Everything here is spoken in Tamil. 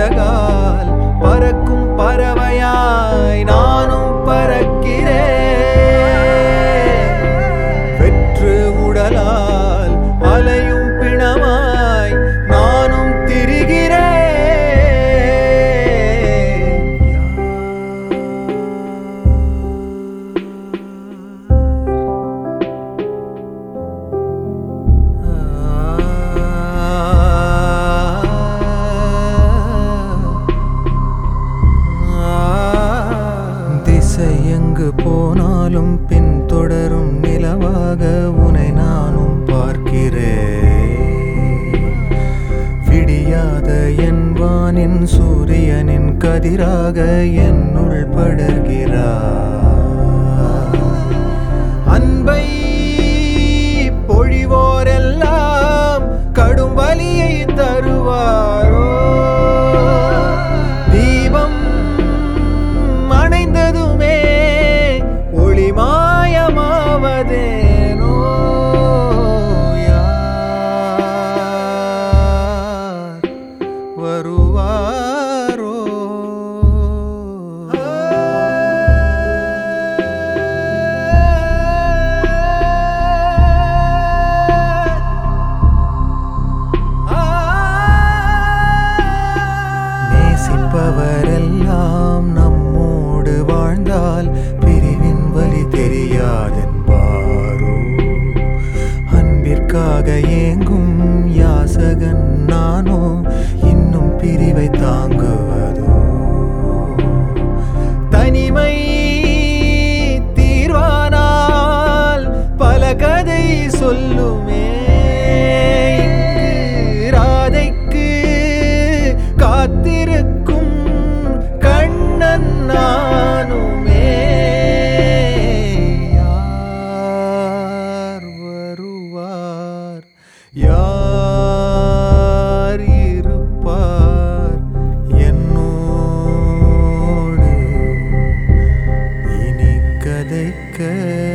சிறகால் பறக்கும் பறவையாய் நானும் பறக்கிறேன் வெற்று உடலால் அலையும் பிணமாய் நானும் திரிகிறேன் திசை எங்கு போனாலும் பின் தொடரும் நிலவாக உனை நானும் பார்க்கிறேன் விடியாத என் வானின் சூரியனின் கதிராக என்னுள் படர்கிறார் அன்பை பொழிவோரெல்லாம் கடும் வலியை தருவாரோ தீபம் அணைந்ததுமே ஒளி மாயமாவதேனோ யார் வருவாரோ நேசிப்பவரெல்லாம் நம்மோடு வாழ்ந்தால் பிரிவின் வழி தெரியாதென்பாரோ அன்பிற்காக ஏங்கும் யாசகன் நானோ இன்னும் பிரிவை தாங்குவதோ தனிமை தீர்வானால் பல கதை சொல்லுமே இங்கு ராதைக்கு காத்திருக்கும் கண்ணன் நானுமே யார் வருவார் யார் இருப்பார் என்னோடு இனி கதைக்க